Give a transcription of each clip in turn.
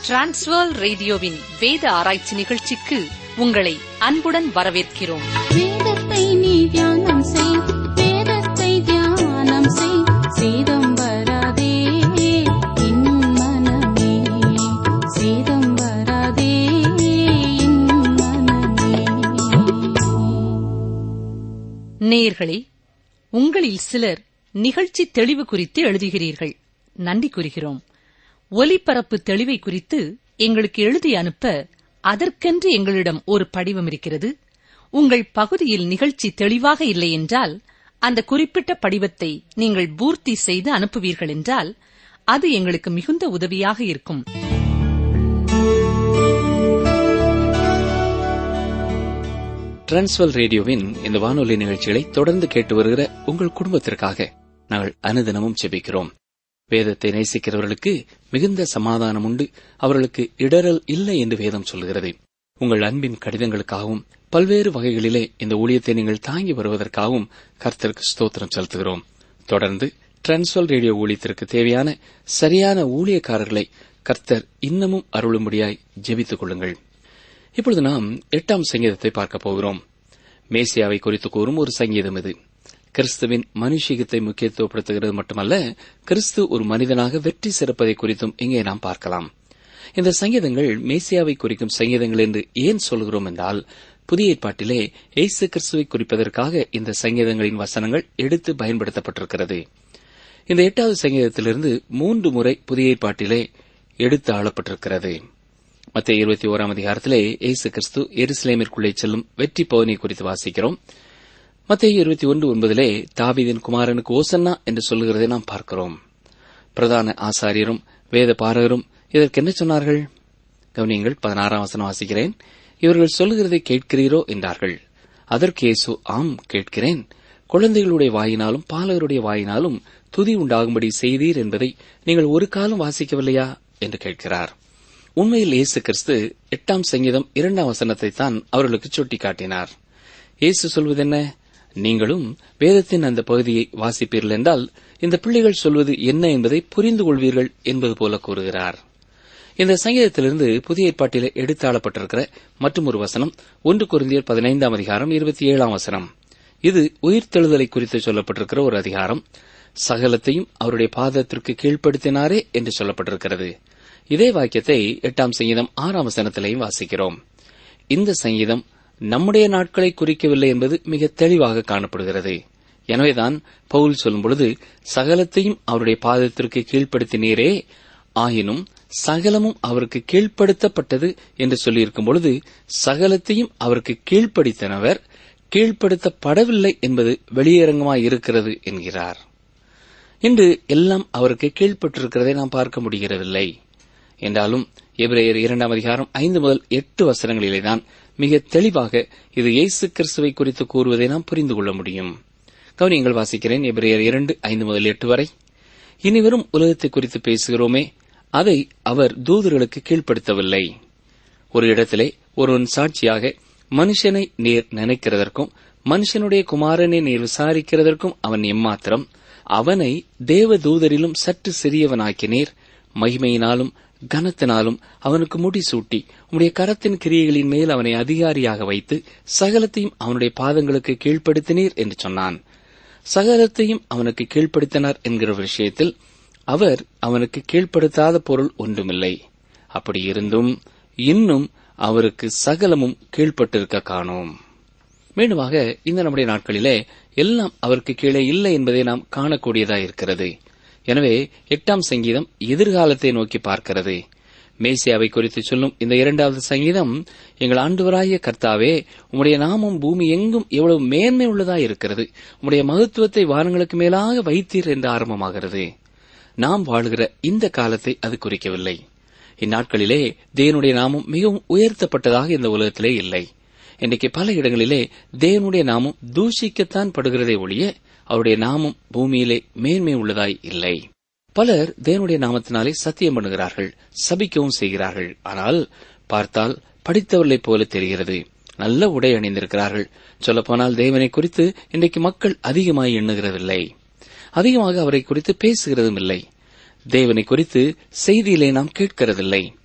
transfer ரேடியோவின் வேத ஆராய்ச்சி நிகழ்ச்சிக்கு உங்களை அன்புடன் வரவேற்கிறோம் வேதத்தை நீ தியானம் செய் வேதத்தை தியானம் செய் சேதம் வராதே என் மனமே சேதம் வராதே என் மனமே நேயர்களே உங்களில் சிலர் நிகழ்ச்சி தெளிவு குறித்து எழுதுகிறீர்கள் நன்றி கூறுகிறோம் ஒலிபரப்பு தெளிவை குறித்து எங்களுக்கு எழுதி அனுப்ப அதற்கென்று எங்களிடம் ஒரு படிவம் இருக்கிறது உங்கள் பகுதியில் நிகழ்ச்சி தெளிவாக இல்லை என்றால் அந்த குறிப்பிட்ட படிவத்தை நீங்கள் பூர்த்தி செய்து அனுப்புவீர்கள் என்றால் அது எங்களுக்கு மிகுந்த உதவியாக இருக்கும் டிரான்ஸ்வல் ரேடியோவின் இந்த வானொலி நிகழ்ச்சிகளை தொடர்ந்து கேட்டு வருகிற உங்கள் குடும்பத்திற்காக நாங்கள் அனுதினமும் செபிக்கிறோம் வேதத்தை நேசிக்கிறவர்களுக்கு மிகுந்த சமாதானம் உண்டு அவர்களுக்கு இடரல் இல்லை என்று வேதம் சொல்கிறது உங்கள் அன்பின் கடிதங்களுக்காகவும் பல்வேறு வகைகளிலே இந்த ஊழியத்தை நீங்கள் தாங்கி வருவதற்காகவும் கர்த்தருக்கு ஸ்தோத்திரம் செலுத்துகிறோம் தொடர்ந்து டிரான்ஸ்வல் ரேடியோ ஊழியத்திற்கு தேவையான சரியான ஊழியக்காரர்களை கர்த்தர் இன்னமும் அருளும்படியாய் ஜெபித்துக் கொள்ளுங்கள் இப்பொழுது நாம் எட்டாம் சங்கீதத்தை பார்க்க போகிறோம் மேசியாவை குறித்து கூறும் ஒரு சங்கீதம் இது கிறிஸ்துவின் மனுஷீகத்தை முக்கியத்துவப்படுத்துகிறது மட்டுமல்ல கிறிஸ்து ஒரு மனிதனாக வெற்றி சிறப்பதை குறித்தும் இங்கே நாம் பார்க்கலாம் இந்த சங்கீதங்கள் மேசியாவை குறிக்கும் சங்கீதங்கள் என்று ஏன் சொல்கிறோம் என்றால் புதிய ஏற்பாட்டிலே இயேசு கிறிஸ்துவை குறிப்பதற்காக இந்த சங்கீதங்களின் வசனங்கள் எடுத்து பயன்படுத்தப்பட்டிருக்கிறது இந்த எட்டாவது சங்கீதத்திலிருந்து மூன்று முறை புதிய ஏற்பாட்டிலே எடுத்து ஆளப்பட்டிருக்கிறது மத்திய இருபத்தி ஓராம் அதிகாரத்திலே இயேசு கிறிஸ்து எருசலேமிற்குள்ளே செல்லும் வெற்றி பவனி குறித்து வாசிக்கிறோம் மத்திய இருபத்தி ஒன்று ஒன்பதிலே தாவீதின் குமாரனுக்கு ஓசன்னா என்று சொல்லுகிறதை நாம் பார்க்கிறோம் பிரதான ஆசாரியரும் வேத பாரகரும் இதற்கு என்ன சொன்னார்கள் கவனியங்கள் பதினாறாம் வசனம் வாசிக்கிறேன் இவர்கள் சொல்லுகிறதை கேட்கிறீரோ என்றார்கள் அதற்கு இயேசு ஆம் கேட்கிறேன் குழந்தைகளுடைய வாயினாலும் பாலகருடைய வாயினாலும் துதி உண்டாகும்படி செய்தீர் என்பதை நீங்கள் ஒரு காலம் வாசிக்கவில்லையா என்று கேட்கிறார் உண்மையில் இயேசு கிறிஸ்து எட்டாம் சங்கீதம் இரண்டாம் வசனத்தை தான் அவர்களுக்கு சுட்டிக்காட்டினார் இயேசு சொல்வதென்ன நீங்களும் வேதத்தின் அந்த பகுதியை வாசிப்பீர்கள் என்றால் இந்த பிள்ளைகள் சொல்வது என்ன என்பதை புரிந்து கொள்வீர்கள் என்பது போல கூறுகிறார் இந்த சங்கீதத்திலிருந்து புதிய ஏற்பாட்டில் எடுத்தாளப்பட்டிருக்கிற மற்றும் ஒரு வசனம் ஒன்று குருந்தியர் பதினைந்தாம் அதிகாரம் இருபத்தி ஏழாம் வசனம் இது உயிர்த்தெழுதலை குறித்து சொல்லப்பட்டிருக்கிற ஒரு அதிகாரம் சகலத்தையும் அவருடைய பாதத்திற்கு கீழ்ப்படுத்தினாரே என்று சொல்லப்பட்டிருக்கிறது இதே வாக்கியத்தை எட்டாம் சங்கீதம் ஆறாம் வசனத்திலையும் வாசிக்கிறோம் இந்த சங்கீதம் நம்முடைய நாட்களை குறிக்கவில்லை என்பது மிக தெளிவாக காணப்படுகிறது எனவேதான் பவுல் சொல்லும் பொழுது சகலத்தையும் அவருடைய பாதத்திற்கு கீழ்ப்படுத்தினீரே ஆயினும் சகலமும் அவருக்கு கீழ்ப்படுத்தப்பட்டது என்று சொல்லியிருக்கும் பொழுது சகலத்தையும் அவருக்கு கீழ்ப்படுத்தினவர் கீழ்ப்படுத்தப்படவில்லை என்பது வெளியரங்கமாய் இருக்கிறது என்கிறார் இன்று எல்லாம் அவருக்கு கீழ்ப்பட்டிருக்கிறதை நாம் பார்க்க முடிகிறதில்லை என்றாலும் எபிரேயர் இரண்டாம் அதிகாரம் ஐந்து முதல் எட்டு வசனங்களிலேதான் மிக தெளிவாக இது இயேசு கிறிஸ்துவை குறித்து கூறுவதை நாம் புரிந்து கொள்ள முடியும் கவனியங்கள் வாசிக்கிறேன் எபிரேயர் இரண்டு ஐந்து முதல் எட்டு வரை இனிவரும் உலகத்தை குறித்து பேசுகிறோமே அதை அவர் தூதர்களுக்கு கீழ்ப்படுத்தவில்லை ஒரு இடத்திலே ஒருவன் சாட்சியாக மனுஷனை நீர் நினைக்கிறதற்கும் மனுஷனுடைய குமாரனை நீர் விசாரிக்கிறதற்கும் அவன் எம்மாத்திரம் அவனை தேவ தூதரிலும் சற்று சிறியவனாக்கினீர் மகிமையினாலும் கனத்தினாலும் அவனுக்கு முடிசூட்டி உம்முடைய கரத்தின் கிரியைகளின் மேல் அவனை அதிகாரியாக வைத்து சகலத்தையும் அவனுடைய பாதங்களுக்கு கீழ்ப்படுத்தினீர் என்று சொன்னான் சகலத்தையும் அவனுக்கு கீழ்ப்படுத்தினார் என்கிற விஷயத்தில் அவர் அவனுக்கு கீழ்ப்படுத்தாத பொருள் ஒன்றுமில்லை அப்படி இருந்தும் இன்னும் அவருக்கு சகலமும் கீழ்ப்பட்டிருக்க காணோம் மீண்டுமாக இந்த நம்முடைய நாட்களிலே எல்லாம் அவருக்கு கீழே இல்லை என்பதை நாம் காணக்கூடியதாக இருக்கிறது எனவே எட்டாம் சங்கீதம் எதிர்காலத்தை நோக்கி பார்க்கிறது மேசியாவை குறித்து சொல்லும் இந்த இரண்டாவது சங்கீதம் எங்கள் ஆண்டவராகிய கர்த்தாவே உம்முடைய நாமம் பூமி எங்கும் எவ்வளவு மேன்மை உள்ளதாய் இருக்கிறது உம்முடைய மகத்துவத்தை வானங்களுக்கு மேலாக வைத்தீர் என்று ஆரம்பமாகிறது நாம் வாழுகிற இந்த காலத்தை அது குறிக்கவில்லை இந்நாட்களிலே தேவனுடைய நாமம் மிகவும் உயர்த்தப்பட்டதாக இந்த உலகத்திலே இல்லை இன்றைக்கு பல இடங்களிலே தேவனுடைய நாமம் தூஷிக்கத்தான் படுகிறதே ஒழிய அவருடைய நாமம் பூமியிலே மேன்மை உள்ளதாய் இல்லை பலர் தேவனுடைய நாமத்தினாலே சத்தியம் பண்ணுகிறார்கள் சபிக்கவும் செய்கிறார்கள் ஆனால் பார்த்தால் படித்தவர்களைப் போல தெரிகிறது நல்ல உடை அணிந்திருக்கிறார்கள் சொல்லப்போனால் தேவனை குறித்து இன்றைக்கு மக்கள் அதிகமாய் எண்ணுகிறதில்லை அதிகமாக அவரை குறித்து பேசுகிறதும் இல்லை தேவனை குறித்து செய்தியிலே நாம் கேட்கிறதில்லை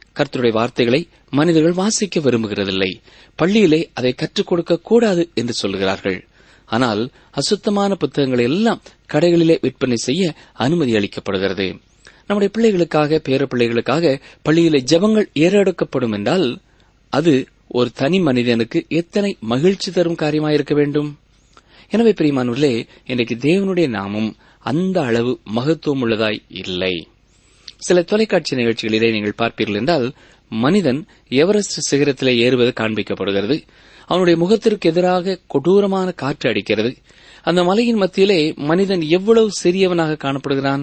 கர்த்தருடைய வார்த்தைகளை மனிதர்கள் வாசிக்க விரும்புகிறதில்லை பள்ளியிலே அதை கற்றுக் கொடுக்க கூடாது என்று சொல்கிறார்கள் ஆனால் அசுத்தமான புத்தகங்களை எல்லாம் கடைகளிலே விற்பனை செய்ய அனுமதி அளிக்கப்படுகிறது நம்முடைய பிள்ளைகளுக்காக பேர பிள்ளைகளுக்காக பள்ளியிலே ஜெபங்கள் ஏறெடுக்கப்படும் என்றால் அது ஒரு தனி மனிதனுக்கு எத்தனை மகிழ்ச்சி தரும் காரியமாயிருக்க வேண்டும் எனவே பிரியமானவர்களே இன்றைக்கு தேவனுடைய நாமம் அந்த அளவு மகத்துவம் உள்ளதாய் இல்லை சில தொலைக்காட்சி நிகழ்ச்சிகளிலே நீங்கள் பார்ப்பீர்கள் என்றால் மனிதன் எவரெஸ்ட் சிகரத்திலே ஏறுவது காண்பிக்கப்படுகிறது அவனுடைய முகத்திற்கு எதிராக கொடூரமான காற்று அடிக்கிறது அந்த மலையின் மத்தியிலே மனிதன் எவ்வளவு சிறியவனாக காணப்படுகிறான்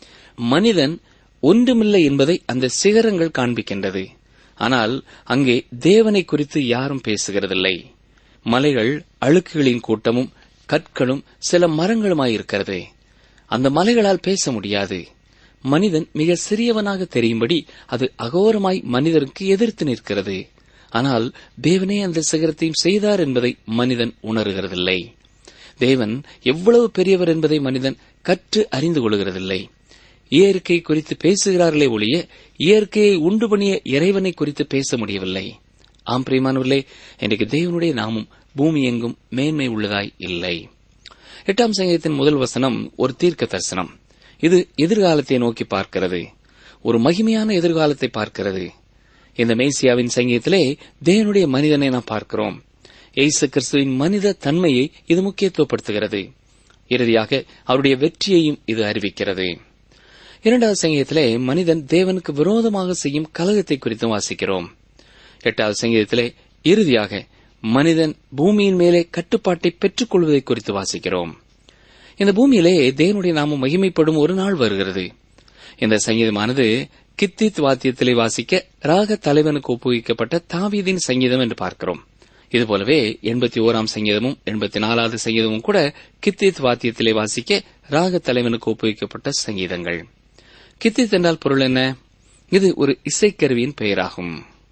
மனிதன் ஒன்றுமில்லை என்பதை அந்த சிகரங்கள் காண்பிக்கின்றது ஆனால் அங்கே தேவனை குறித்து யாரும் பேசுகிறதில்லை மலைகள் அழுக்குகளின் கூட்டமும் கற்களும் சில மரங்களுமாயிருக்கிறது அந்த மலைகளால் பேச முடியாது மனிதன் மிக சிறியவனாக தெரியும்படி அது அகோரமாய் மனிதருக்கு எதிர்த்து நிற்கிறது ஆனால் தேவனே அந்த சிகரத்தையும் செய்தார் என்பதை மனிதன் உணர்கிறதில்லை தேவன் எவ்வளவு பெரியவர் என்பதை மனிதன் கற்று அறிந்து கொள்கிறதில்லை இயற்கை குறித்து பேசுகிறார்களே ஒழிய இயற்கையை உண்டு பண்ணிய இறைவனை குறித்து பேச முடியவில்லை ஆம் பிரியமானவர்களே இன்றைக்கு தேவனுடைய நாமும் பூமி எங்கும் மேன்மை உள்ளதாய் இல்லை எட்டாம் சங்கீதத்தின் முதல் வசனம் ஒரு தீர்க்க தரிசனம் இது எதிர்காலத்தை நோக்கி பார்க்கிறது ஒரு மகிமையான எதிர்காலத்தை பார்க்கிறது இந்த மேசியாவின் சங்கீதத்திலே தேவனுடைய மனிதனை நாம் பார்க்கிறோம் இயேசு கிறிஸ்துவின் மனித தன்மையை இது முக்கியத்துவப்படுத்துகிறது இறுதியாக அவருடைய வெற்றியையும் இது அறிவிக்கிறது இரண்டாவது சங்கீதத்திலே மனிதன் தேவனுக்கு விரோதமாக செய்யும் கலகத்தை குறித்து வாசிக்கிறோம் எட்டாவது சங்கீதத்திலே இறுதியாக மனிதன் பூமியின் மேலே கட்டுப்பாட்டை பெற்றுக் கொள்வதை குறித்து வாசிக்கிறோம் இந்த பூமியிலே தேவனுடைய நாமம் மகிமைப்படும் ஒரு நாள் வருகிறது இந்த சங்கீதமானது கித்தித் வாத்தியத்திலே வாசிக்க ராக தலைவனுக்கு ஒப்புவிக்கப்பட்ட தாவீதின் சங்கீதம் என்று பார்க்கிறோம் இதுபோலவே எண்பத்தி ஓராம் சங்கீதமும் எண்பத்தி நாலாவது சங்கீதமும் கூட கித்தித் வாத்தியத்திலே வாசிக்க ராக தலைவனுக்கு ஒப்புவிக்கப்பட்ட சங்கீதங்கள் கித்தித் என்றால் பொருள் என்ன இது ஒரு இசைக்கருவியின் பெயராகும்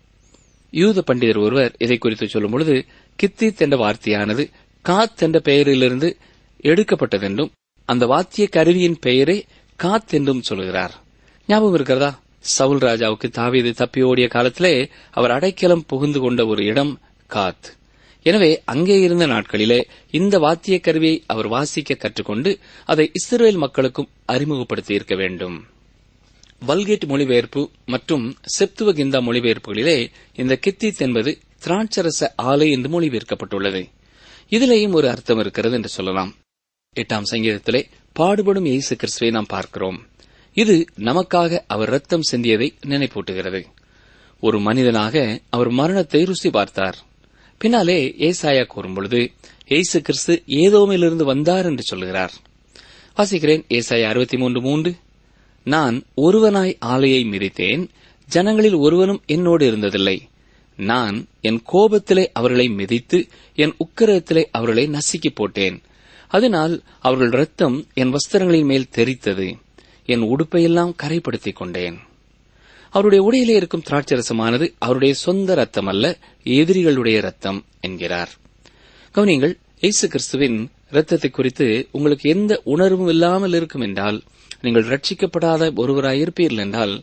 யூத பண்டிதர் ஒருவர் இதை குறித்து சொல்லும் பொழுது கித்தித் என்ற வார்த்தையானது காத் என்ற பெயரிலிருந்து எடுக்கப்பட்டதென்றும் அந்த வாத்திய கருவியின் பெயரே காத் என்றும் சொல்கிறார் ஞாபகம் இருக்கிறதா சவுல் ராஜாவுக்கு தாவீது தப்பி ஓடிய காலத்திலே அவர் அடைக்கலம் புகுந்து கொண்ட ஒரு இடம் காத் எனவே அங்கே இருந்த நாட்களிலே இந்த வாத்திய கருவியை அவர் வாசிக்க கற்றுக்கொண்டு அதை இஸ்ரேல் மக்களுக்கும் அறிமுகப்படுத்தி இருக்க வேண்டும் வல்கேட் மொழிபெயர்ப்பு மற்றும் செப்துவகிந்தா மொழிபெயர்ப்புகளிலே இந்த கித்தித் என்பது திராட்சரச ஆலை என்று மொழிபெயர்க்கப்பட்டுள்ளது இதிலேயும் ஒரு அர்த்தம் இருக்கிறது என்று சொல்லலாம் எட்டாம் சங்கீதத்திலே பாடுபடும் இயேசு கிறிஸ்துவை நாம் பார்க்கிறோம் இது நமக்காக அவர் ரத்தம் சிந்தியதை நினைப்பூட்டுகிறது ஒரு மனிதனாக அவர் மரணத்தை ருசி பார்த்தார் பின்னாலே ஏசாயா கூறும்பொழுது இயேசு கிறிஸ்து ஏதோமிலிருந்து வந்தார் என்று சொல்கிறார் வாசிக்கிறேன் ஏசாயா அறுபத்தி மூன்று மூன்று நான் ஒருவனாய் ஆலையை மிதித்தேன் ஜனங்களில் ஒருவனும் என்னோடு இருந்ததில்லை நான் என் கோபத்திலே அவர்களை மிதித்து என் உக்கிரத்திலே அவர்களை நசுக்கி போட்டேன் அதனால் அவர்கள் ரத்தம் என் வஸ்திரங்களின் மேல் தெரித்தது என் உடுப்பையெல்லாம் கரைப்படுத்திக் கொண்டேன் அவருடைய உடையிலே இருக்கும் திராட்சரசமானது அவருடைய சொந்த ரத்தம் அல்ல எதிரிகளுடைய ரத்தம் என்கிறார் கவனியங்கள் இயேசு கிறிஸ்துவின் ரத்தத்தை குறித்து உங்களுக்கு எந்த உணர்வும் இல்லாமல் இருக்கும் என்றால் நீங்கள் ரட்சிக்கப்படாத ஒருவராயிருப்பீர்கள் என்றால்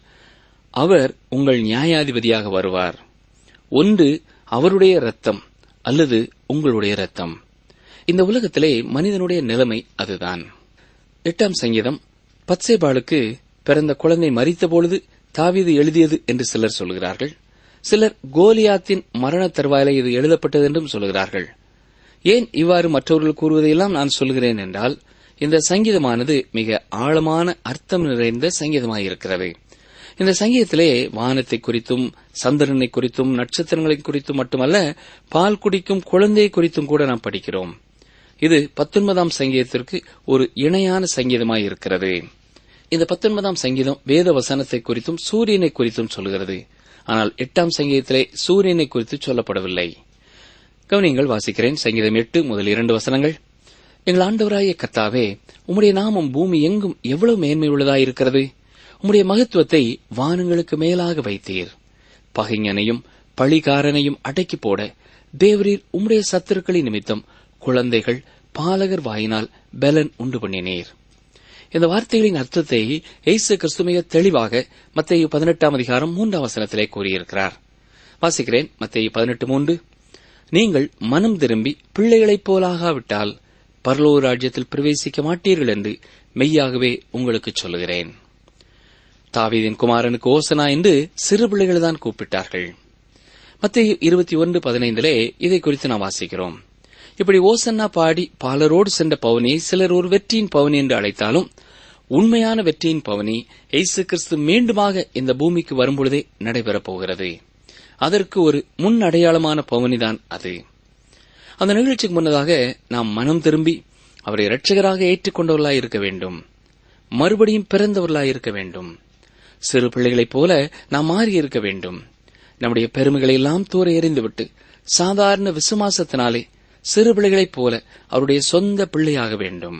அவர் உங்கள் நியாயாதிபதியாக வருவார் ஒன்று அவருடைய ரத்தம் அல்லது உங்களுடைய ரத்தம் இந்த உலகத்திலே மனிதனுடைய நிலைமை அதுதான் எட்டாம் சங்கீதம் பத்சேபாளுக்கு பிறந்த குழந்தை மறித்தபொழுது தாவீது எழுதியது என்று சிலர் சொல்கிறார்கள் சிலர் கோலியாத்தின் மரண தருவாயிலே இது எழுதப்பட்டது என்றும் சொல்கிறார்கள் ஏன் இவ்வாறு மற்றவர்கள் கூறுவதையெல்லாம் நான் சொல்கிறேன் என்றால் இந்த சங்கீதமானது மிக ஆழமான அர்த்தம் நிறைந்த சங்கீதமாயிருக்கிறது இந்த சங்கீதத்திலே வானத்தை குறித்தும் சந்திரனை குறித்தும் நட்சத்திரங்களை குறித்தும் மட்டுமல்ல பால் குடிக்கும் குழந்தையை குறித்தும் கூட நாம் படிக்கிறோம் இது பத்தொன்பதாம் சங்கீதத்திற்கு ஒரு இணையான சங்கீதமாய் இருக்கிறது இந்த பத்தொன்பதாம் சங்கீதம் வேத வசனத்தை குறித்தும் சூரியனை குறித்தும் சொல்கிறது ஆனால் எட்டாம் சங்கீதத்திலே சூரியனை குறித்து சொல்லப்படவில்லை கவனியங்கள் வாசிக்கிறேன் சங்கீதம் எட்டு முதல் இரண்டு வசனங்கள் எங்கள் ஆண்டவராய கர்த்தாவே உம்முடைய நாமம் பூமி எங்கும் எவ்வளவு மேன்மை உள்ளதாயிருக்கிறது உம்முடைய மகத்துவத்தை வானங்களுக்கு மேலாக வைத்தீர் பகைஞனையும் பழிகாரனையும் அடக்கி போட தேவரீர் உம்முடைய சத்துருக்களின் நிமித்தம் குழந்தைகள் பாலகர் வாயினால் பலன் உண்டு பண்ணினீர் இந்த வார்த்தைகளின் அர்த்தத்தை இயேசு கிறிஸ்து மிக தெளிவாக மத்திய பதினெட்டாம் அதிகாரம் மூன்றாம் வசனத்திலே கூறியிருக்கிறார் வாசிக்கிறேன் மத்திய பதினெட்டு மூன்று நீங்கள் மனம் திரும்பி பிள்ளைகளைப் போலாகாவிட்டால் பரலோ ராஜ்யத்தில் பிரவேசிக்க மாட்டீர்கள் என்று மெய்யாகவே உங்களுக்கு சொல்லுகிறேன் தாவீதின் குமாரனுக்கு ஓசனா என்று சிறு பிள்ளைகள்தான் கூப்பிட்டார்கள் மத்திய இருபத்தி ஒன்று பதினைந்திலே இதை குறித்து நாம் வாசிக்கிறோம் இப்படி ஓசன்னா பாடி பாலரோடு சென்ற பவனியை சிலர் ஒரு வெற்றியின் பவனி என்று அழைத்தாலும் உண்மையான வெற்றியின் பவனி இயேசு கிறிஸ்து மீண்டுமாக இந்த பூமிக்கு வரும்பொழுதே நடைபெறப் போகிறது அதற்கு ஒரு முன் அடையாளமான பவனிதான் அது அந்த நிகழ்ச்சிக்கு முன்னதாக நாம் மனம் திரும்பி அவரை இரட்சகராக ஏற்றுக்கொண்டவர்களாய் இருக்க வேண்டும் மறுபடியும் பிறந்தவர்களாய் இருக்க வேண்டும் சிறு பிள்ளைகளைப் போல நாம் மாறி இருக்க வேண்டும் நம்முடைய பெருமைகளை எல்லாம் தூர எறிந்துவிட்டு சாதாரண விசுவாசத்தினாலே சிறு பிள்ளைகளைப் போல அவருடைய சொந்த பிள்ளையாக வேண்டும்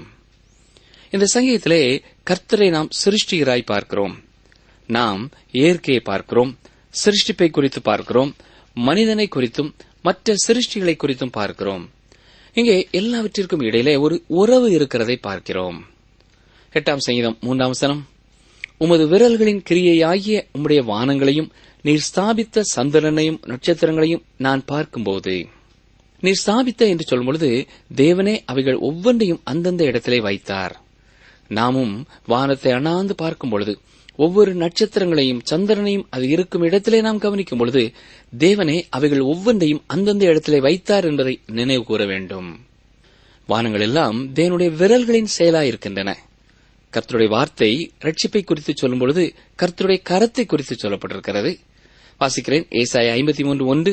இந்த சங்கீதத்திலே கர்த்தரை நாம் சிருஷ்டிகராய் பார்க்கிறோம் நாம் இயற்கையை பார்க்கிறோம் சிருஷ்டிப்பை குறித்து பார்க்கிறோம் மனிதனை குறித்தும் மற்ற சிருஷ்டிகளை குறித்தும் பார்க்கிறோம் இங்கே எல்லாவற்றிற்கும் இடையிலே ஒரு உறவு இருக்கிறதை பார்க்கிறோம் எட்டாம் சங்கீதம் மூன்றாம் வசனம் உமது விரல்களின் கிரியையாகிய உம்முடைய வானங்களையும் நீர் ஸ்தாபித்த சந்திரனையும் நட்சத்திரங்களையும் நான் பார்க்கும்போது நீர் ஸ்தாபித்த என்று சொல்லும் பொழுது தேவனே அவைகள் ஒவ்வொன்றையும் அந்தந்த இடத்திலே வைத்தார் நாமும் வானத்தை அண்ணாந்து பார்க்கும் பொழுது ஒவ்வொரு நட்சத்திரங்களையும் சந்திரனையும் அது இருக்கும் இடத்திலே நாம் கவனிக்கும் பொழுது தேவனே அவைகள் ஒவ்வொன்றையும் அந்தந்த இடத்திலே வைத்தார் என்பதை நினைவு கூற வேண்டும் வானங்கள் எல்லாம் தேவனுடைய விரல்களின் செயலாயிருக்கின்றன கர்த்தருடைய வார்த்தை ரட்சிப்பை குறித்து சொல்லும் பொழுது கர்த்தருடைய கரத்தை குறித்து சொல்லப்பட்டிருக்கிறது வாசிக்கிறேன் ஏசாய ஐம்பத்தி மூன்று ஒன்று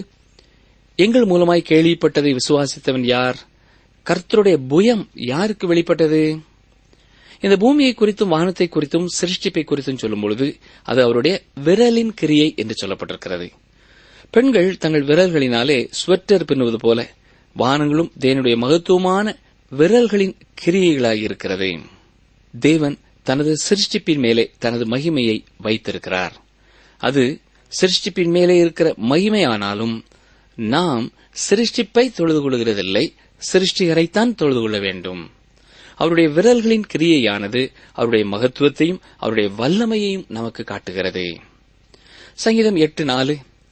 எங்கள் மூலமாய் கேள்விப்பட்டதை விசுவாசித்தவன் யார் கர்த்தருடைய புயம் யாருக்கு வெளிப்பட்டது இந்த பூமியை குறித்தும் வானத்தை குறித்தும் சிருஷ்டிப்பை குறித்தும் சொல்லும் பொழுது அது அவருடைய விரலின் கிரியை என்று சொல்லப்பட்டிருக்கிறது பெண்கள் தங்கள் விரல்களினாலே ஸ்வெட்டர் பின்னுவது போல வானங்களும் தேவனுடைய மகத்துவமான விரல்களின் கிரியைகளாய் இருக்கிறது தேவன் தனது சிருஷ்டிப்பின் மேலே தனது மகிமையை வைத்திருக்கிறார் அது சிருஷ்டிப்பின் மேலே இருக்கிற மகிமையானாலும் நாம் சிருஷ்டிப்பை தொழுது கொள்கிறதில்லை சிருஷ்டிகரைத்தான் தொழுது கொள்ள வேண்டும் அவருடைய விரல்களின் கிரியையானது அவருடைய மகத்துவத்தையும் அவருடைய வல்லமையையும் நமக்கு காட்டுகிறது சங்கீதம் எட்டு நாலு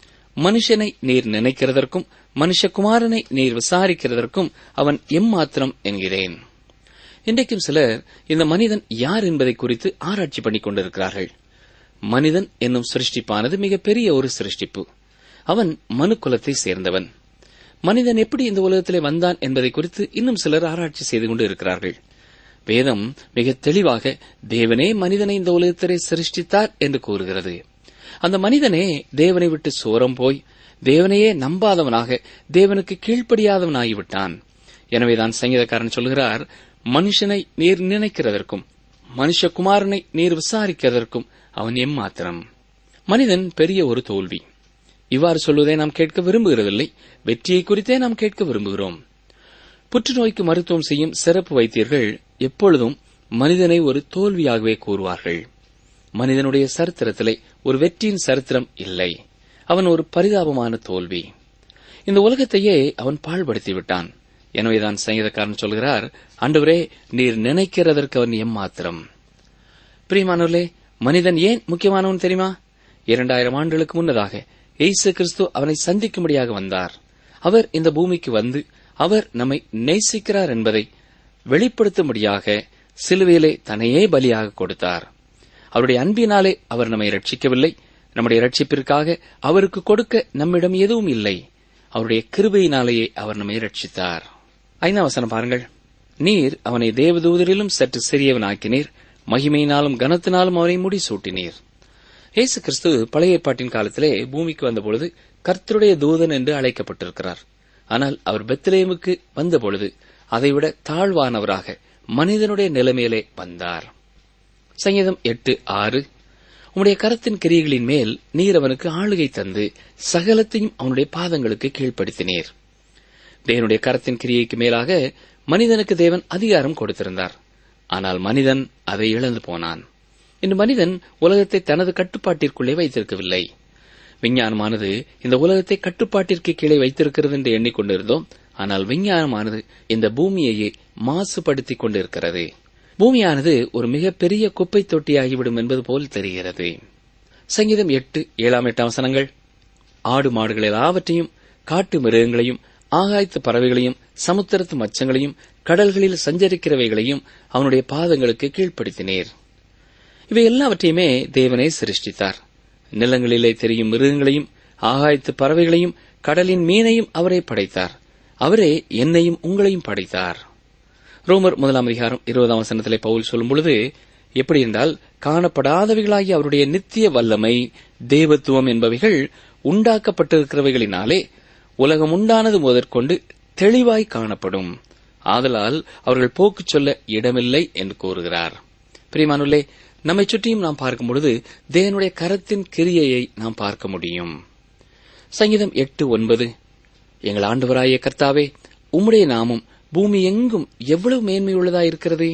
மனுஷனை நீர் நினைக்கிறதற்கும் மனுஷகுமாரனை நீர் விசாரிக்கிறதற்கும் அவன் எம்மாத்திரம் என்கிறேன் இன்றைக்கும் சிலர் இந்த மனிதன் யார் என்பதை குறித்து ஆராய்ச்சி பண்ணிக் கொண்டிருக்கிறார்கள் மனிதன் என்னும் சிருஷ்டிப்பானது மிகப்பெரிய ஒரு சிருஷ்டிப்பு அவன் மனு குலத்தை சேர்ந்தவன் மனிதன் எப்படி இந்த உலகத்திலே வந்தான் என்பதை குறித்து இன்னும் சிலர் ஆராய்ச்சி செய்து கொண்டு இருக்கிறார்கள் வேதம் மிக தெளிவாக தேவனே மனிதனை இந்த உலகத்திலே சிருஷ்டித்தார் என்று கூறுகிறது அந்த மனிதனே தேவனை விட்டு சோரம் போய் தேவனையே நம்பாதவனாக தேவனுக்கு கீழ்ப்படியாதவனாகிவிட்டான் எனவேதான் சங்கீதக்காரன் சொல்கிறார் மனுஷனை நீர் நினைக்கிறதற்கும் மனுஷகுமாரனை நீர் விசாரிக்கிறதற்கும் அவன் எம்மாத்திரம் மனிதன் பெரிய ஒரு தோல்வி இவ்வாறு சொல்வதை நாம் கேட்க விரும்புகிறதில்லை வெற்றியை குறித்தே நாம் கேட்க விரும்புகிறோம் புற்றுநோய்க்கு மருத்துவம் செய்யும் சிறப்பு வைத்தியர்கள் எப்பொழுதும் மனிதனை ஒரு தோல்வியாகவே கூறுவார்கள் மனிதனுடைய சரித்திரத்திலே ஒரு வெற்றியின் சரித்திரம் இல்லை அவன் ஒரு பரிதாபமான தோல்வி இந்த உலகத்தையே அவன் பாழ்படுத்தி விட்டான் எனவேதான் சங்கீதக்காரன் சொல்கிறார் ஆண்டவரே நீர் நினைக்கிறதற்கு அவன் எம்மாத்திரம் பிரியமானவர்களே மனிதன் ஏன் முக்கியமானவன் தெரியுமா இரண்டாயிரம் ஆண்டுகளுக்கு முன்னதாக இயேசு கிறிஸ்து அவனை சந்திக்கும்படியாக வந்தார் அவர் இந்த பூமிக்கு வந்து அவர் நம்மை நேசிக்கிறார் என்பதை வெளிப்படுத்தும்படியாக சிலுவையிலே தன்னையே பலியாக கொடுத்தார் அவருடைய அன்பினாலே அவர் நம்மை ரட்சிக்கவில்லை நம்முடைய ரட்சிப்பிற்காக அவருக்கு கொடுக்க நம்மிடம் எதுவும் இல்லை அவருடைய கிருபையினாலேயே அவர் நம்மை ரட்சித்தார் ஐந்தாம் வசனம் பாருங்கள் நீர் அவனை தேவதூதரிலும் சற்று சிறியவனாக்கினீர் மகிமையினாலும் கனத்தினாலும் அவனை முடிசூட்டினீர் இயேசு கிறிஸ்து பழைய ஏற்பாட்டின் காலத்திலே பூமிக்கு வந்தபொழுது கர்த்தருடைய தூதன் என்று அழைக்கப்பட்டிருக்கிறார் ஆனால் அவர் பெத்லேமுக்கு வந்தபொழுது அதைவிட தாழ்வானவராக மனிதனுடைய நிலைமையிலே வந்தார் சங்கீதம் எட்டு ஆறு உம்முடைய கரத்தின் கிரியைகளின் மேல் நீர் அவனுக்கு ஆளுகை தந்து சகலத்தையும் அவனுடைய பாதங்களுக்கு கீழ்ப்படுத்தினீர் தேவனுடைய கரத்தின் கிரியைக்கு மேலாக மனிதனுக்கு தேவன் அதிகாரம் கொடுத்திருந்தார் ஆனால் மனிதன் அதை இழந்து போனான் இன்று மனிதன் உலகத்தை தனது கட்டுப்பாட்டிற்குள்ளே வைத்திருக்கவில்லை விஞ்ஞானமானது இந்த உலகத்தை கட்டுப்பாட்டிற்கு கீழே வைத்திருக்கிறது என்று எண்ணிக்கொண்டிருந்தோம் ஆனால் விஞ்ஞானமானது இந்த பூமியையே மாசுபடுத்திக் கொண்டிருக்கிறது பூமியானது ஒரு மிகப்பெரிய குப்பை தொட்டியாகிவிடும் என்பது போல் தெரிகிறது சங்கீதம் எட்டு ஏழாம் எட்டாம் வசனங்கள் ஆடு மாடுகள் எல்லாவற்றையும் காட்டு மிருகங்களையும் ஆகாயத்து பறவைகளையும் சமுத்திரத்து மச்சங்களையும் கடல்களில் சஞ்சரிக்கிறவைகளையும் அவனுடைய பாதங்களுக்கு கீழ்ப்படுத்தினீர் இவை எல்லாவற்றையுமே தேவனே சிருஷ்டித்தார் நிலங்களிலே தெரியும் மிருகங்களையும் ஆகாயத்து பறவைகளையும் கடலின் மீனையும் அவரே படைத்தார் அவரே என்னையும் உங்களையும் படைத்தார் ரோமர் முதலாம் அதிகாரம் இருபதாம் வசனத்திலே பவுல் சொல்லும் பொழுது எப்படி என்றால் காணப்படாதவைகளாகிய அவருடைய நித்திய வல்லமை தேவத்துவம் என்பவைகள் உண்டாக்கப்பட்டிருக்கிறவைகளினாலே உலகம் உண்டானது முதற்கொண்டு தெளிவாய் காணப்படும் ஆதலால் அவர்கள் போக்கு சொல்ல இடமில்லை என்று கூறுகிறார் பிரிமானுள்ளே நம்மை சுற்றியும் நாம் பார்க்கும் பொழுது தேவனுடைய கரத்தின் கிரியையை நாம் பார்க்க முடியும் சங்கீதம் எட்டு ஒன்பது எங்கள் ஆண்டவராய கர்த்தாவே உம்முடைய நாமம் பூமி எங்கும் எவ்வளவு மேன்மையுள்ளதாயிருக்கிறது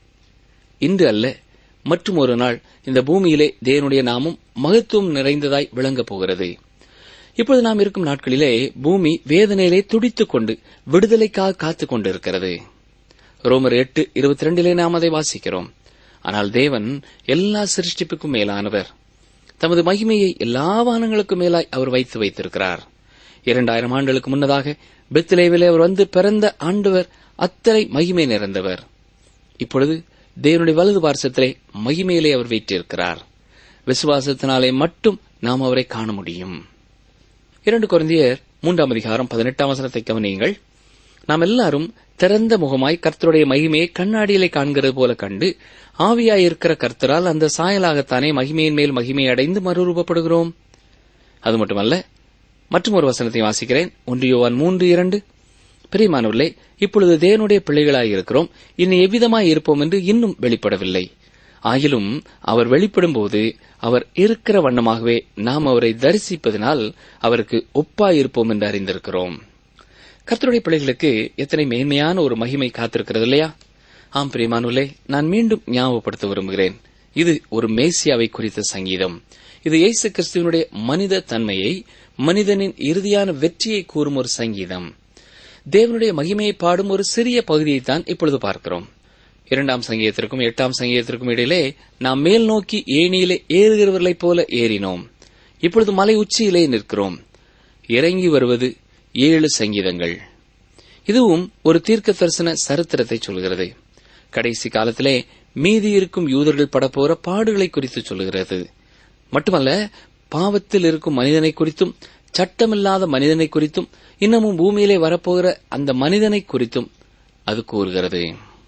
இன்று அல்ல மற்றும் ஒரு நாள் இந்த பூமியிலே தேவனுடைய நாமம் மகத்துவம் நிறைந்ததாய் விளங்கப் போகிறது இப்பொழுது நாம் இருக்கும் நாட்களிலே பூமி வேதனையிலே துடித்துக் கொண்டு விடுதலைக்காக காத்துக் கொண்டிருக்கிறது ரோமர் எட்டு இருபத்தி ரெண்டிலே நாம் அதை வாசிக்கிறோம் ஆனால் தேவன் எல்லா சிருஷ்டிப்புக்கும் மேலானவர் தமது மகிமையை எல்லா வானங்களுக்கும் மேலாய் அவர் வைத்து வைத்திருக்கிறார் இரண்டாயிரம் ஆண்டுகளுக்கு முன்னதாக பெத்லேவிலே அவர் வந்து பிறந்த ஆண்டவர் அத்தனை மகிமை நிறைந்தவர் இப்பொழுது தேவனுடைய வலது பார்சத்திலே மகிமையிலே அவர் வீற்றிருக்கிறார் விசுவாசத்தினாலே மட்டும் நாம் அவரை காண முடியும் இரண்டு குழந்தையர் மூன்றாம் அதிகாரம் பதினெட்டாம் வசனத்தை கவனியுங்கள் நாம் எல்லாரும் திறந்த முகமாய் கர்த்தருடைய மகிமையை கண்ணாடியிலே காண்கிறது போல கண்டு ஆவியாயிருக்கிற கர்த்தரால் அந்த சாயலாகத்தானே மகிமையின் மேல் மகிமை அடைந்து மறுரூபப்படுகிறோம் அது மட்டுமல்ல மற்றும் ஒரு வசனத்தை வாசிக்கிறேன் ஒன்று யோவான் மூன்று இரண்டு பிரியமானவர்களே இப்பொழுது தேவனுடைய பிள்ளைகளாய் இருக்கிறோம் இனி எவ்விதமாய் இருப்போம் என்று இன்னும் வெளிப்படவில்லை ஆகிலும் அவர் வெளிப்படும்போது அவர் இருக்கிற வண்ணமாகவே நாம் அவரை தரிசிப்பதனால் அவருக்கு ஒப்பாயிருப்போம் என்று அறிந்திருக்கிறோம் கர்த்தருடைய பிள்ளைகளுக்கு எத்தனை மேன்மையான ஒரு மகிமை காத்திருக்கிறது இல்லையா ஆம் பிரியமானுலே நான் மீண்டும் ஞாபகப்படுத்த விரும்புகிறேன் இது ஒரு மேசியாவை குறித்த சங்கீதம் இது இயேசு கிறிஸ்துவனுடைய மனித தன்மையை மனிதனின் இறுதியான வெற்றியை கூறும் ஒரு சங்கீதம் தேவனுடைய மகிமையை பாடும் ஒரு சிறிய பகுதியைத்தான் இப்பொழுது பார்க்கிறோம் இரண்டாம் சங்கீதத்திற்கும் எட்டாம் சங்கீதத்திற்கும் இடையிலே நாம் மேல் நோக்கி ஏணியிலே ஏறுகிறவர்களைப் போல ஏறினோம் இப்பொழுது மலை உச்சியிலே நிற்கிறோம் இறங்கி வருவது ஏழு சங்கீதங்கள் இதுவும் ஒரு தீர்க்க தரிசன சரித்திரத்தை சொல்கிறது கடைசி காலத்திலே மீதி இருக்கும் யூதர்கள் படப்போற பாடுகளை குறித்து சொல்கிறது மட்டுமல்ல பாவத்தில் இருக்கும் மனிதனை குறித்தும் சட்டமில்லாத மனிதனை குறித்தும் இன்னமும் பூமியிலே வரப்போகிற அந்த மனிதனை குறித்தும் அது கூறுகிறது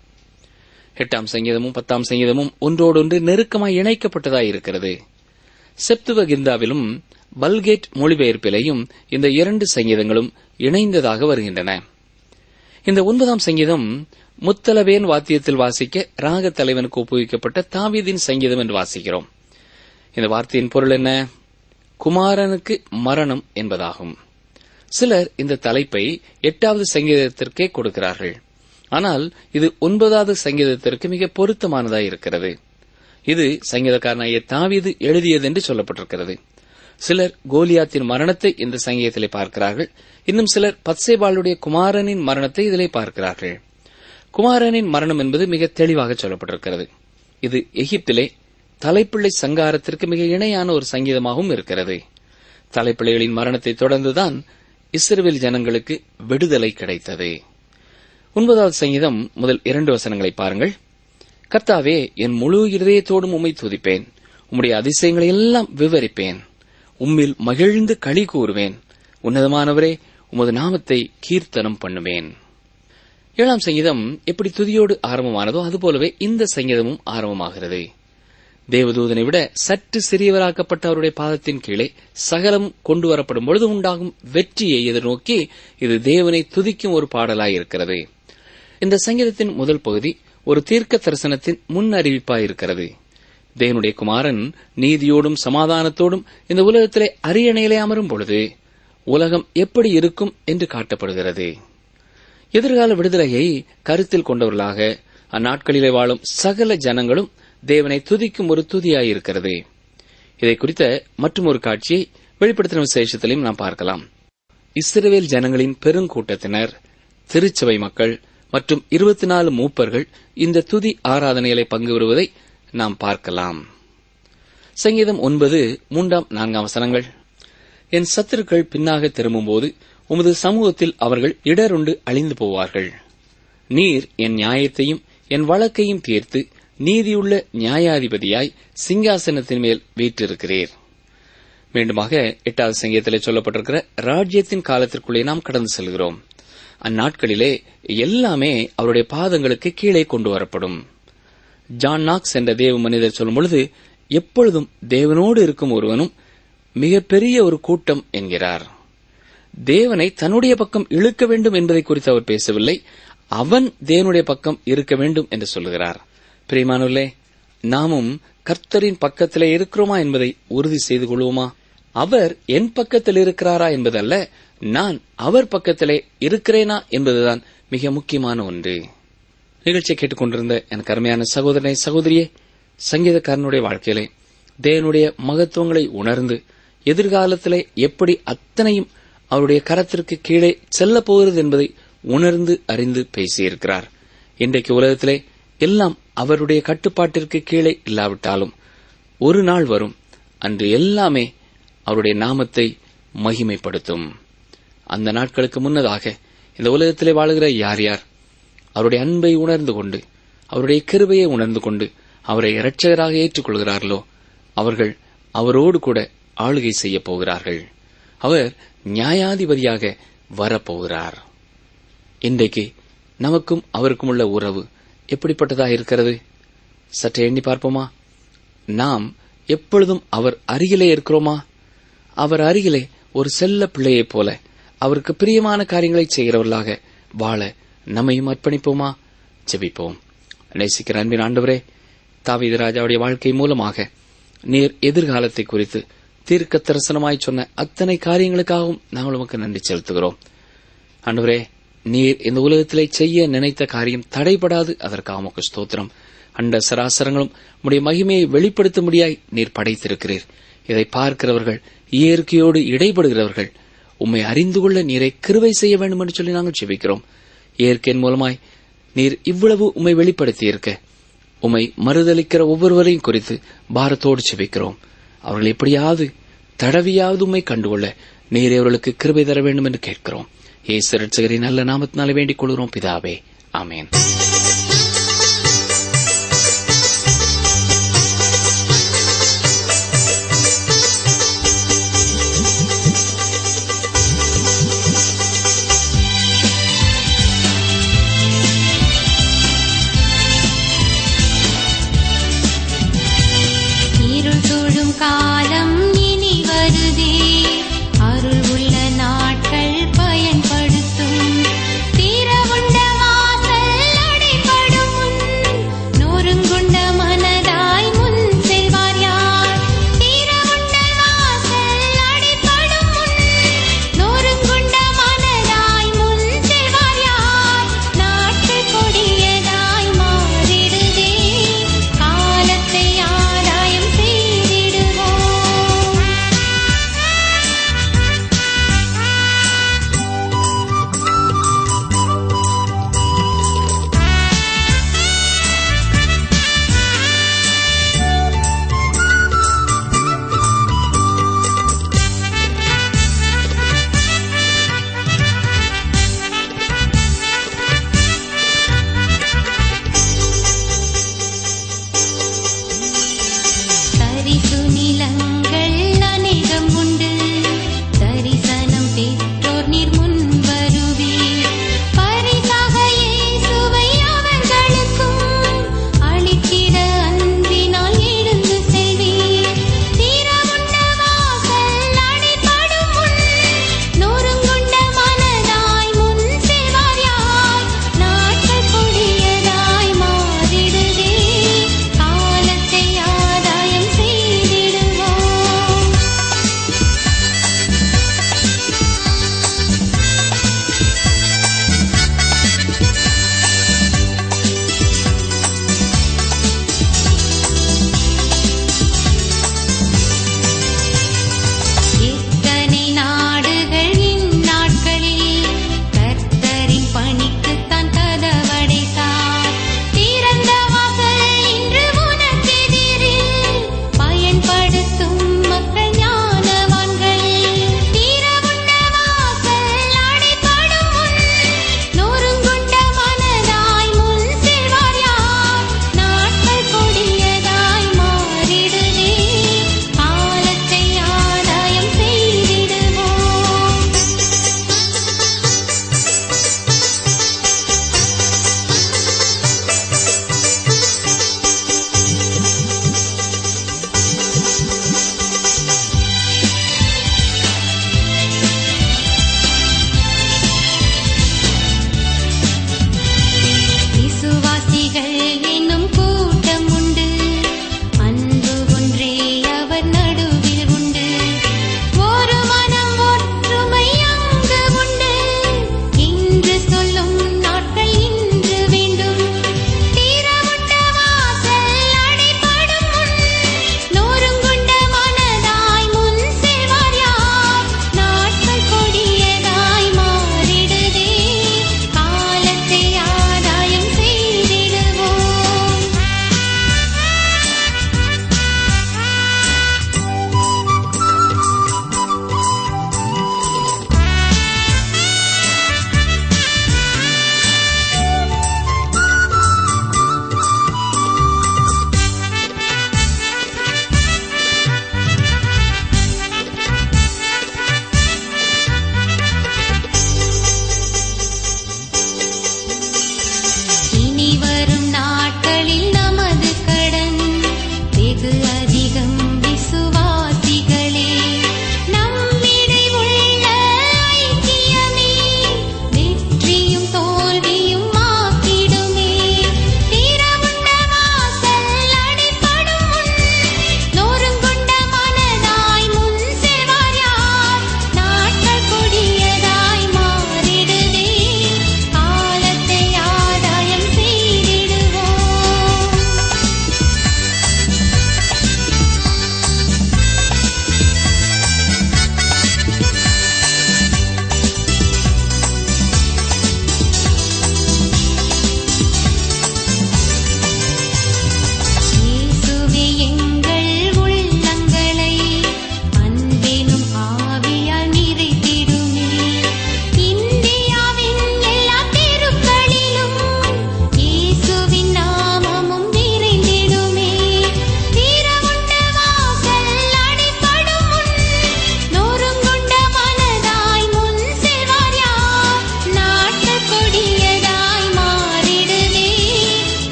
எட்டாம் சங்கீதமும் பத்தாம் சங்கீதமும் ஒன்றோடொன்று நெருக்கமாய் இணைக்கப்பட்டதாய் இருக்கிறது செப்துவகிந்தாவிலும் பல்கேட் மொழிபெயர்ப்பிலையும் இந்த இரண்டு சங்கீதங்களும் இணைந்ததாக வருகின்றன இந்த ஒன்பதாம் சங்கீதம் முத்தலவேன் வாத்தியத்தில் வாசிக்க ராக தலைவனுக்கு ஒப்புவிக்கப்பட்ட தாவீதின் சங்கீதம் என்று வாசிக்கிறோம் இந்த வார்த்தையின் பொருள் என்ன குமாரனுக்கு மரணம் என்பதாகும் சிலர் இந்த தலைப்பை எட்டாவது சங்கீதத்திற்கே கொடுக்கிறார்கள் ஆனால் இது ஒன்பதாவது சங்கீதத்திற்கு மிக பொருத்தமானதாய் இருக்கிறது இது சங்கீதக்காரனாகிய தாவீது எழுதியது என்று சொல்லப்பட்டிருக்கிறது சிலர் கோலியாத்தின் மரணத்தை இந்த சங்கீதத்திலே பார்க்கிறார்கள் இன்னும் சிலர் பத்சேபாளுடைய குமாரனின் மரணத்தை இதிலே பார்க்கிறார்கள் குமாரனின் மரணம் என்பது மிக தெளிவாக சொல்லப்பட்டிருக்கிறது இது எகிப்திலே தலைப்பிள்ளை சங்காரத்திற்கு மிக இணையான ஒரு சங்கீதமாகவும் இருக்கிறது தலைப்பிள்ளைகளின் மரணத்தை தொடர்ந்துதான் இஸ்ரேல் ஜனங்களுக்கு விடுதலை கிடைத்தது ஒன்பதாவது சங்கீதம் முதல் இரண்டு வசனங்களை பாருங்கள் கர்த்தாவே என் முழு இருதயத்தோடும் உம்மை துதிப்பேன் உம்முடைய அதிசயங்களை எல்லாம் விவரிப்பேன் உம்மில் மகிழ்ந்து களி கூறுவேன் உன்னதமானவரே உமது நாமத்தை கீர்த்தனம் பண்ணுவேன் ஏழாம் சங்கீதம் எப்படி துதியோடு ஆரம்பமானதோ அதுபோலவே இந்த சங்கீதமும் ஆரம்பமாகிறது தேவதூதனை விட சற்று சிறியவராக்கப்பட்ட அவருடைய பாதத்தின் கீழே சகலம் கொண்டு வரப்படும் பொழுது உண்டாகும் வெற்றியை எதிர்நோக்கி இது தேவனை துதிக்கும் ஒரு பாடலாய் இருக்கிறது இந்த சங்கீதத்தின் முதல் பகுதி ஒரு தீர்க்க தரிசனத்தின் முன் அறிவிப்பாயிருக்கிறது தேவனுடைய குமாரன் நீதியோடும் சமாதானத்தோடும் இந்த உலகத்திலே அரியணையிலே அமரும் பொழுது உலகம் எப்படி இருக்கும் என்று காட்டப்படுகிறது எதிர்கால விடுதலையை கருத்தில் கொண்டவர்களாக அந்நாட்களிலே வாழும் சகல ஜனங்களும் தேவனை துதிக்கும் ஒரு துதியாயிருக்கிறது இதை குறித்த மற்றும் ஒரு காட்சியை வெளிப்படுத்தின விசேஷத்திலையும் நாம் பார்க்கலாம் இஸ்ரவேல் ஜனங்களின் பெருங்கூட்டத்தினர் திருச்சபை மக்கள் மற்றும் இருபத்தி நாலு மூப்பர்கள் இந்த துதி ஆராதனைகளை பங்கு பெறுவதை நாம் பார்க்கலாம் சங்கீதம் ஒன்பது மூன்றாம் நான்காம் வசனங்கள் என் சத்துருக்கள் பின்னாக திரும்பும்போது உமது சமூகத்தில் அவர்கள் இடருண்டு அழிந்து போவார்கள் நீர் என் நியாயத்தையும் என் வழக்கையும் தீர்த்து நீதியுள்ள நியாயாதிபதியாய் சிங்காசனத்தின் மேல் வீற்றிருக்கிறீர் மீண்டுமாக எட்டாவது சங்கீதத்திலே சொல்லப்பட்டிருக்கிற ராஜ்யத்தின் காலத்திற்குள்ளே நாம் கடந்து செல்கிறோம் அந்நாட்களிலே எல்லாமே அவருடைய பாதங்களுக்கு கீழே கொண்டு வரப்படும் ஜான் நாக்ஸ் என்ற தேவ மனிதர் சொல்லும் பொழுது எப்பொழுதும் தேவனோடு இருக்கும் ஒருவனும் மிகப்பெரிய ஒரு கூட்டம் என்கிறார் தேவனை தன்னுடைய பக்கம் இழுக்க வேண்டும் என்பதை குறித்து அவர் பேசவில்லை அவன் தேவனுடைய பக்கம் இருக்க வேண்டும் என்று சொல்லுகிறார் பிரியமானவர்களே நாமும் கர்த்தரின் பக்கத்திலே இருக்கிறோமா என்பதை உறுதி செய்து கொள்வோமா அவர் என் பக்கத்தில் இருக்கிறாரா என்பதல்ல நான் அவர் பக்கத்திலே இருக்கிறேனா என்பதுதான் மிக முக்கியமான ஒன்று நிகழ்ச்சியை கேட்டுக்கொண்டிருந்த எனக்கு அருமையான சகோதரனை சகோதரியே சங்கீதக்காரனுடைய வாழ்க்கையிலே தேவனுடைய மகத்துவங்களை உணர்ந்து எதிர்காலத்திலே எப்படி அத்தனையும் அவருடைய கரத்திற்கு கீழே செல்லப் போகிறது என்பதை உணர்ந்து அறிந்து பேசியிருக்கிறார் இன்றைக்கு உலகத்திலே எல்லாம் அவருடைய கட்டுப்பாட்டிற்கு கீழே இல்லாவிட்டாலும் ஒரு நாள் வரும் அன்று எல்லாமே அவருடைய நாமத்தை மகிமைப்படுத்தும் அந்த நாட்களுக்கு முன்னதாக இந்த உலகத்திலே வாழுகிற யார் யார் அவருடைய அன்பை உணர்ந்து கொண்டு அவருடைய கிருபையை உணர்ந்து கொண்டு அவரை இரட்சகராக ஏற்றுக்கொள்கிறார்களோ அவர்கள் அவரோடு கூட ஆளுகை செய்யப் போகிறார்கள் அவர் நியாயாதிபதியாக வரப்போகிறார் இன்றைக்கு நமக்கும் அவருக்கும் உள்ள உறவு எப்படிப்பட்டதாக இருக்கிறது சற்றே எண்ணி பார்ப்போமா நாம் எப்பொழுதும் அவர் அருகிலே இருக்கிறோமா அவர் அருகிலே ஒரு செல்ல பிள்ளையைப் போல அவருக்கு பிரியமான காரியங்களை செய்கிறவர்களாக வாழ நம்மையும் அர்ப்பணிப்போமா ஜெபிப்போம் நேசிக்கிற அன்பின் ஆண்டவரே தாவீது ராஜாவுடைய வாழ்க்கை மூலமாக நீர் எதிர்காலத்தை குறித்து தீர்க்க தரிசனமாய் சொன்ன அத்தனை காரியங்களுக்காகவும் நாங்கள் உமக்கு நன்றி செலுத்துகிறோம் ஆண்டவரே நீர் இந்த உலகத்திலே செய்ய நினைத்த காரியம் தடைபடாது அதற்காக உமக்கு ஸ்தோத்திரம் அண்ட சராசரங்களும் உடைய மகிமையை வெளிப்படுத்தும்படியாய் நீர் படைத்திருக்கிறீர் இதை பார்க்கிறவர்கள் இயற்கையோடு இடைபடுகிறவர்கள் உம்மை அறிந்து கொள்ள நீரை கிருவை செய்ய வேண்டும் என்று சொல்லி நாங்கள் ஜெபிக்கிறோம் இயற்கையின் மூலமாய் நீர் இவ்வளவு உம்மை வெளிப்படுத்தியிருக்க உம்மை மறுதளிக்கிற ஒவ்வொருவரையும் குறித்து பாரத்தோடு செபிக்கிறோம் அவர்கள் எப்படியாவது தடவியாவது உம்மை கண்டுகொள்ள நீர் அவர்களுக்கு கிருபை தர வேண்டும் என்று கேட்கிறோம் ஏசு ரட்சகரின் நல்ல நாமத்தினால வேண்டிக் கொள்கிறோம் பிதாவே ஆமேன் இருள் சூழும் காலம் இனி வருதே அருள் உள்ள நாட்கள் பயன்படுத்தும் தீரவுண்ட வாசல் அடைபடும் முன் நொறுங்குண்ட மனதாய் முன் செல்வார் யார் தீரவுண்ட வாசல் அடைபடும் முன் நொறுங்குண்ட மனதாய் முன் செல்வார் யார் நாட்கள் கொடியதாய் மாறிடுதே காலத்தை ஆராயம் செய்திடுவோம்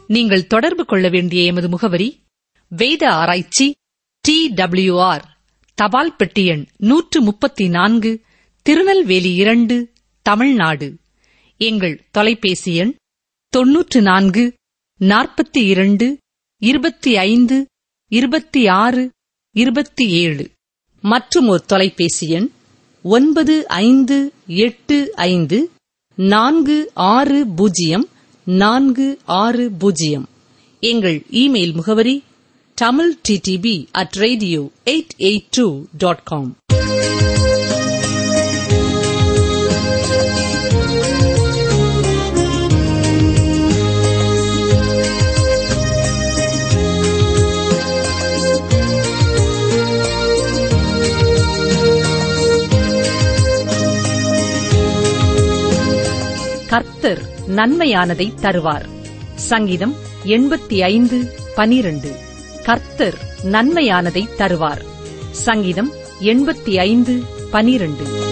நீங்கள் தொடர்பு கொள்ள வேண்டிய எமது முகவரி வேத ஆராய்ச்சி டி ஆர் தபால் பெட்டி எண் நூற்று முப்பத்தி நான்கு திருநெல்வேலி இரண்டு தமிழ்நாடு எங்கள் தொலைபேசி எண் தொன்னூற்று நான்கு நாற்பத்தி இரண்டு இருபத்தி ஐந்து இருபத்தி ஆறு இருபத்தி ஏழு மற்றும் ஒரு தொலைபேசி எண் ஒன்பது ஐந்து எட்டு ஐந்து நான்கு ஆறு பூஜ்ஜியம் நான்கு ஆறு பூஜ்ஜியம் எங்கள் இமெயில் முகவரி Tamil DTP at radio eight eight two dot com கர்த்தர் நன்மையானதை தருவார் சங்கீதம் எண்பத்தி ஐந்து பனிரண்டு கர்த்தர் நன்மையானதை தருவார் சங்கீதம் எண்பத்தி ஐந்து பனிரண்டு